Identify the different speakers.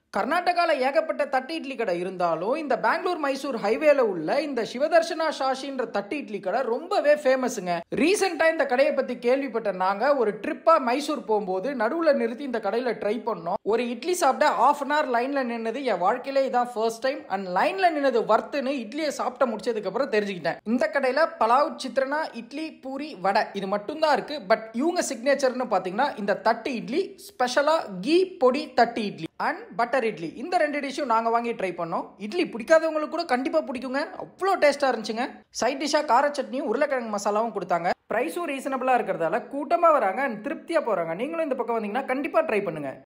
Speaker 1: கர்நாடகாவில் ஏகப்பட்ட தட்டு இட்லி கடை இருந்தாலும் இந்த பெங்களூர் மைசூர் ஹைவேல உள்ள இந்த சிவதர்ஷனா ஷாஷின்ற தட்டு இட்லி கடை ரொம்பவே ஃபேமஸுங்க ரீசெண்டா இந்த கடையை பத்தி கேள்விப்பட்ட நாங்க ஒரு ட்ரிப்பா மைசூர் போகும்போது நடுவுல நிறுத்தி இந்த கடையில ட்ரை பண்ணோம் ஒரு இட்லி சாப்பிட ஆஃப் அன் ஹவர் லைன்ல நின்னது என் வாழ்க்கையில இதான் ஃபர்ஸ்ட் டைம் அண்ட் லைன்ல நின்னது வர்த்துன்னு இட்லியை சாப்பிட்ட முடிச்சதுக்கு அப்புறம் தெரிஞ்சுக்கிட்டேன் இந்த கடையில பலாவ் சித்ரனா இட்லி பூரி வடை இது மட்டும்தான் இருக்கு பட் இவங்க சிக்னேச்சர்னு பாத்தீங்கன்னா இந்த தட்டு இட்லி ஸ்பெஷலா கீ பொடி தட்டு இட்லி அண்ட் பட்டர் இட்லி இந்த ரெண்டு டிஷ்ஷும் நாங்கள் வாங்கி ட்ரை பண்ணோம் இட்லி பிடிக்காதவங்களுக்கு கூட கண்டிப்பாக பிடிக்குங்க அவ்வளோ டேஸ்ட்டாக இருந்துச்சுங்க சைட் டிஷ்ஷாக கார சட்னியும் உருளைக்கிழங்கு மசாலாவும் கொடுத்தாங்க ப்ரைஸும் ரீசனபிளாக இருக்கிறதால கூட்டமாக வராங்க அண்ட் திருப்தியாக போகிறாங்க நீங்களும் இந்த பக்கம் வந்தீங்கன்னா கண்டிப்பாக ட்ரை பண்ணுங்கள்